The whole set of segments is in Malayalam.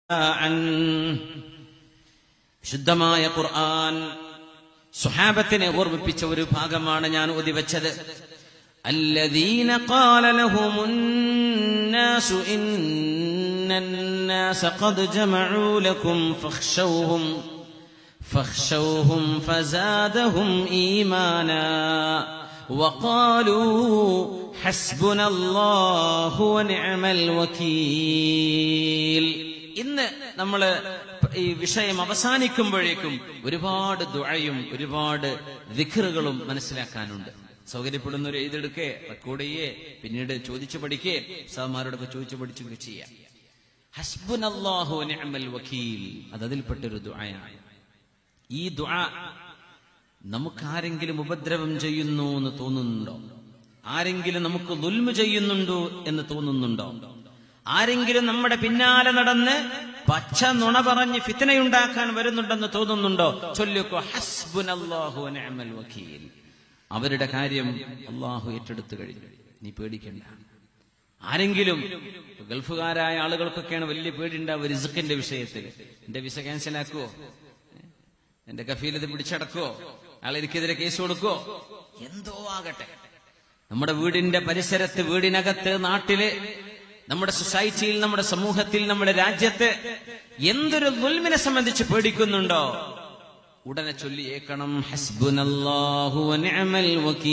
عنه ശുദ്ധമായ ഖുർആൻ സുഹാബത്തിനെ ഓർമ്മിപ്പിച്ച ഒരു ഭാഗമാണ് ഞാൻ ഒതിവച്ചത് الذين قال لهم الناس إن الناس قد جمعوا لكم فاخشوهم فاخشوهم فزادهم إيمانا وقالوا حسبنا الله ونعم الوكيل ഇന്ന് നമ്മൾ ഈ വിഷയം അവസാനിക്കുമ്പോഴേക്കും ഒരുപാട് ദുഴയും ഒരുപാട് വിഖറുകളും മനസ്സിലാക്കാനുണ്ട് സൗകര്യപ്പെടുന്ന ഒരു എഴുതെടുക്കേ റെക്കോർഡ് ചെയ്യേ പിന്നീട് ചോദിച്ചു പഠിക്കേ സാമാരോടൊക്കെ ചോദിച്ചു പഠിച്ചു ചെയ്യാം ഹസ്ബുൻ അള്ളാഹു നിഅമൽ വക്കീൽ അത് അതിൽപ്പെട്ടൊരു ദുആയാണ് ഈ ദുആ നമുക്കാരെങ്കിലും ഉപദ്രവം ചെയ്യുന്നു എന്ന് തോന്നുന്നുണ്ടോ ആരെങ്കിലും നമുക്ക് ദുൽമു ചെയ്യുന്നുണ്ടോ എന്ന് തോന്നുന്നുണ്ടോ ആരെങ്കിലും നമ്മുടെ പിന്നാലെ നടന്ന് പച്ച നുണ പറഞ്ഞ് ഫിത്തനയുണ്ടാക്കാൻ വരുന്നുണ്ടെന്ന് തോന്നുന്നുണ്ടോ ചൊല്ലുക്കോ ഹസ്ബുൻ അള്ളാഹു നിഅമൽ വക്കീൽ അവരുടെ കാര്യം അള്ളാഹു ഏറ്റെടുത്തു കഴിഞ്ഞു നീ പേടിക്കണ്ട ആരെങ്കിലും ഗൾഫുകാരായ ആളുകൾക്കൊക്കെയാണ് വലിയ പേടിണ്ടാവുക റിസുക്കിന്റെ വിഷയത്തിൽ എന്റെ വിസ ക്യാൻസൽ ആക്കുവോ എന്റെ കഫീലത് പിടിച്ചടക്കോ അയാൾ എനിക്കെതിരെ കേസ് കൊടുക്കോ എന്തോ ആകട്ടെ നമ്മുടെ വീടിന്റെ പരിസരത്ത് വീടിനകത്ത് നാട്ടില് നമ്മുടെ സൊസൈറ്റിയിൽ നമ്മുടെ സമൂഹത്തിൽ നമ്മുടെ രാജ്യത്ത് എന്തൊരു ദുൽമിനെ സംബന്ധിച്ച് പേടിക്കുന്നുണ്ടോ ഉടനെ ചൊല്ലിയേക്കണം ഹസ്ബുനല്ലാഹു വനിഅമൽ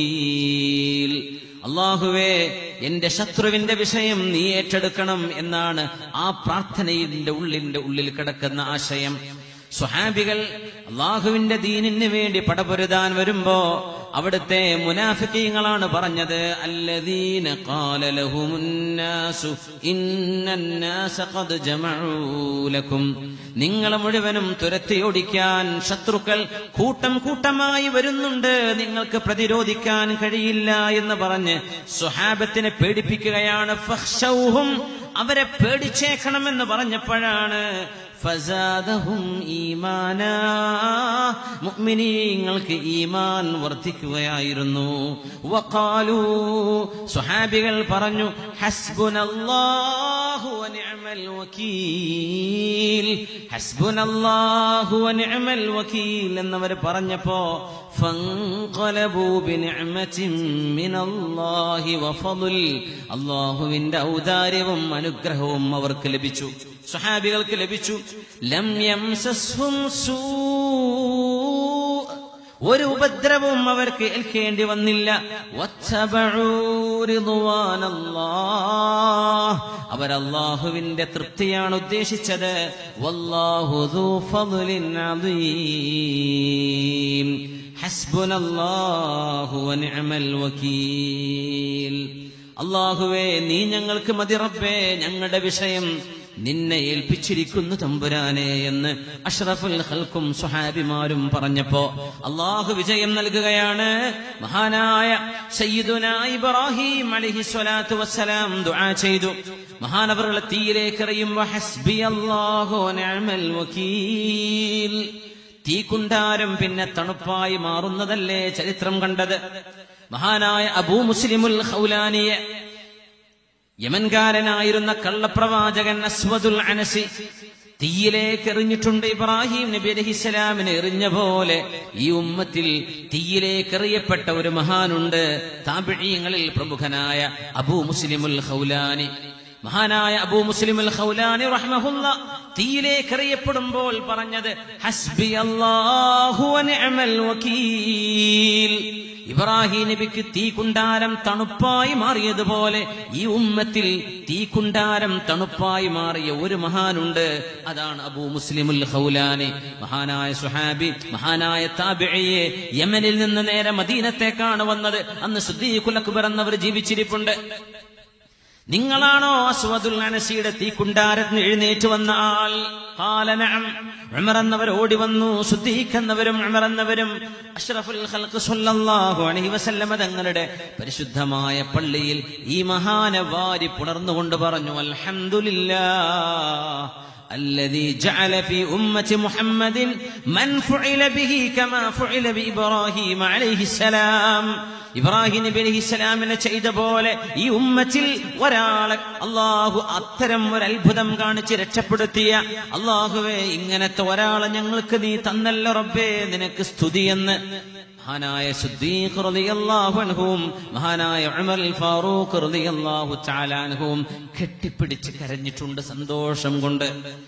വക്കീൽ അള്ളാഹുവേ എന്റെ ശത്രുവിന്റെ വിഷയം നീ ഏറ്റെടുക്കണം എന്നാണ് ആ പ്രാർത്ഥനയുടെ ഉള്ളിന്റെ ഉള്ളിൽ കിടക്കുന്ന ആശയം സ്വഹാബികൾ അള്ളാഹുവിന്റെ ദീനിന് വേണ്ടി പടപൊരുതാൻ വരുമ്പോ അവിടുത്തെ മുനാഫിക്കീങ്ങളാണ് പറഞ്ഞത് അല്ലദീന ഖാല ലഹുമുന്നാസു ഇന്നന്നാസ ഖദ് ജമഊ ലക്കും നിങ്ങളെ മുഴുവനും തുരത്തിയോടിക്കാൻ ശത്രുക്കൾ കൂട്ടം കൂട്ടമായി വരുന്നുണ്ട് നിങ്ങൾക്ക് പ്രതിരോധിക്കാൻ കഴിയില്ല എന്ന് പറഞ്ഞ് സുഹാബത്തിനെ പേടിപ്പിക്കുകയാണ് ഫഖ്ശൗഹും അവരെ പേടിച്ചേക്കണമെന്ന് പറഞ്ഞപ്പോഴാണ് ഫസാദഹും ഈമാനാ മുഅ്മിനീങ്ങൾക്ക് ഈമാൻ വർദ്ധിക്കുകയായിരുന്നു വഖാലു സ്വഹാബികൾ പറഞ്ഞു ഹസ്ബുനല്ലാഹു വനിഅമൽ വകീൽ ഹസ്ബുനല്ലാഹു വനിഅമൽ വകീൽ എന്നവർ പറഞ്ഞപ്പോ ഫൻഖലബൂ ബിനിഅമതിൻ മിനല്ലാഹി വഫളൽ അല്ലാഹുവിന്റെ ഔദാര്യവും അനുഗ്രഹവും അവർക്ക് ലഭിച്ചു സ്വഹാബികൾക്ക് ലഭിച്ചു ലം യംസസ്ഹും സൂ ഒരു ഉപദ്രവവും അവർക്ക് ഏൽക്കേണ്ടി വന്നില്ല അവർ അള്ളാഹുവിന്റെ തൃപ്തിയാണ് ഉദ്ദേശിച്ചത് വല്ലാഹു ദൂ ഫദ്ലിൻ അദീം ഹസ്ബുനല്ലാഹു വനിഅമൽ വകീൽ അള്ളാഹുവേ നീ ഞങ്ങൾക്ക് മതി റബ്ബേ ഞങ്ങളുടെ വിഷയം നിന്നെ ഏൽപ്പിച്ചിരിക്കുന്നു തമ്പുരാനെ എന്ന് അഷ്റഫുൽ ഹൽക്കും സുഹാബിമാരും പറഞ്ഞപ്പോ അള്ളാഹു വിജയം നൽകുകയാണ് മഹാനായ സയ്യിദുന ഇബ്രാഹിം അലൈഹി സ്വലാത്തു വസ്സലാം ദുആ ചെയ്തു മഹാനവറുകളെ തീയിലേക്ക് എറിയുമ്പോ ഹസ്ബി അല്ലാഹു നിഅമൽ വകീൽ തീക്കുണ്ടാരം പിന്നെ തണുപ്പായി മാറുന്നതല്ലേ ചരിത്രം കണ്ടത് മഹാനായ അബൂ മുസ്ലിമുൽ ഖൗലാനിയെ യമൻകാരനായിരുന്ന കള്ളപ്രവാചകൻ അസ്വദുൽ അനസി തീയിലേക്ക് എറിഞ്ഞിട്ടുണ്ട് ഇബ്രാഹിം നബി അലഹിസ്സലാമിനെ എറിഞ്ഞ പോലെ ഈ ഉമ്മത്തിൽ തീയിലേക്ക് എറിയപ്പെട്ട ഒരു മഹാനുണ്ട് താപിഴീങ്ങളിൽ പ്രമുഖനായ അബൂ മുസ്ലിമുൽ ഖൗലാനി മഹാനായ അബൂ മുസ്ലിമുൽ ഖൗലാനി റഹ്മഹുല്ല തീയിലേക്ക് എറിയപ്പെടുമ്പോൾ പറഞ്ഞത് ഹസ്ബി അല്ലാഹു വനിഅമൽ വകീൽ ഇബ്രാഹിം നബിക്ക് തീക്കുണ്ടാരം തണുപ്പായി മാറിയതുപോലെ ഈ ഉമ്മത്തിൽ തീക്കുണ്ടാരം തണുപ്പായി മാറിയ ഒരു മഹാനുണ്ട് അതാണ് അബൂ മുസ്ലിമുൽ ഖൗലാനി മഹാനായ സുഹാബി മഹാനായ താബിയെ യമനിൽ നിന്ന് നേരെ മദീനത്തേക്കാണ് വന്നത് അന്ന് സുദ്ദീഖുൽ അക്ബർ എന്നവർ ജീവിച്ചിരിപ്പുണ്ട് നിങ്ങളാണോ അസ്വദുൽ അനസിയുടെ തീക്കുണ്ടാരത്തിന് എഴുന്നേറ്റ് വന്ന ആൾ എന്നവർ ഓടി വന്നു ശുദ്ധീഖെന്നവരും എന്നവരും അഷ്റഫുൽ ഖൽഖ് സല്ലല്ലാഹു അലൈഹി വസല്ലമ തങ്ങളുടെ പരിശുദ്ധമായ പള്ളിയിൽ ഈ മഹാനെ വാരി പുണർന്നുകൊണ്ട് പറഞ്ഞു അൽഹംദുലില്ലാ الذي جعل في أمة محمد من فعل به كما فعل بإبراهيم عليه السلام ഇബ്രാഹിം നബി അലഹിസ്സലാമിനെ ചെയ്ത പോലെ ഈ ഉമ്മത്തിൽ ഒരാളെ അള്ളാഹു അത്തരം ഒരു അത്ഭുതം കാണിച്ച് രക്ഷപ്പെടുത്തിയ അള്ളാഹുവേ ഇങ്ങനത്തെ ഒരാളെ ഞങ്ങൾക്ക് നീ തന്നല്ലോ റബ്ബേ നിനക്ക് സ്തുതിയെന്ന് മഹാനായ സിദ്ദീഖ് റളിയല്ലാഹു അൻഹുവും മഹാനായ ഉമർ അൽ ഫാറൂഖ് റളിയല്ലാഹു തആല അൻഹുവും കെട്ടിപ്പിടിച്ച് കരഞ്ഞിട്ടുണ്ട് സന്തോഷം കൊണ്ട്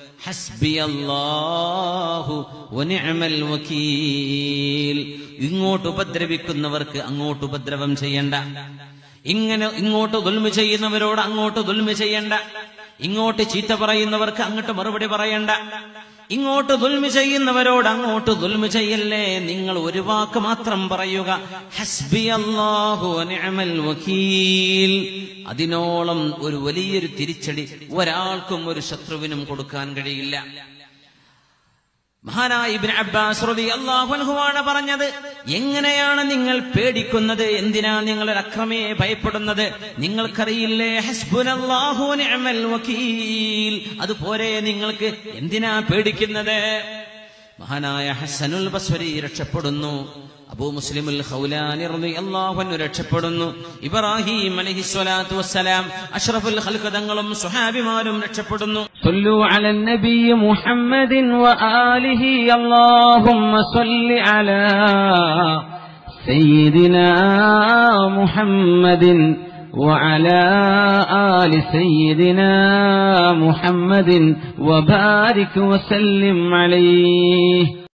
ഹസ്ബിയല്ലാഹു വനിഅമൽ വകീൽ ഇങ്ങോട്ട് ഉപദ്രവിക്കുന്നവർക്ക് അങ്ങോട്ട് ഉപദ്രവം ചെയ്യണ്ട ഇങ്ങനെ ഇങ്ങോട്ട് ദുൽമ ചെയ്യുന്നവരോട് അങ്ങോട്ട് ദുൽമ ചെയ്യണ്ട ഇങ്ങോട്ട് ചീത്ത പറയുന്നവർക്ക് അങ്ങോട്ട് മറുപടി പറയണ്ട ഇങ്ങോട്ട് ദുൽമ ചെയ്യുന്നവരോട് അങ്ങോട്ട് ദുൽമ ചെയ്യല്ലേ നിങ്ങൾ ഒരു വാക്ക് മാത്രം പറയുക ഹസ്ബി അല്ലാഹു നിഅമൽ വക്കീൽ അതിനോളം ഒരു വലിയൊരു തിരിച്ചടി ഒരാൾക്കും ഒരു ശത്രുവിനും കൊടുക്കാൻ കഴിയില്ല മഹാനായ ഇബ്നു അബ്ബാസ് റളിയല്ലാഹു അൻഹുവാണ് പറഞ്ഞത് എങ്ങനെയാണ് നിങ്ങൾ പേടിക്കുന്നത് എന്തിനാ നിങ്ങൾ ഒരു അക്രമയെ ഭയപ്പെടുന്നത് നിങ്ങൾക്കറിയില്ലേ ഹസ്ബുനല്ലാഹു നിഅമൽ വക്കീൽ അതുപോരെ നിങ്ങൾക്ക് എന്തിനാ പേടിക്കുന്നത് മഹാനായ ഹസനുൽ ബസ്വരി രക്ഷപ്പെടുന്നു അബൂ മുസ്ലിമുൽ ഖൗലാനി റളിയല്ലാഹു അൻഹു രക്ഷപ്പെടുന്നു ഇബ്രാഹിം അലൈഹിസ്സലാത്തു വസ്സലാം അഷ്റഫുൽ ഖൽഖ് തങ്ങളും സ്വഹാബിമാരും രക്ഷപ്പെടുന്നു صلوا على النبي محمد وآله اللهم صل على سيدنا محمد وعلى آل سيدنا محمد وبارك وسلم عليه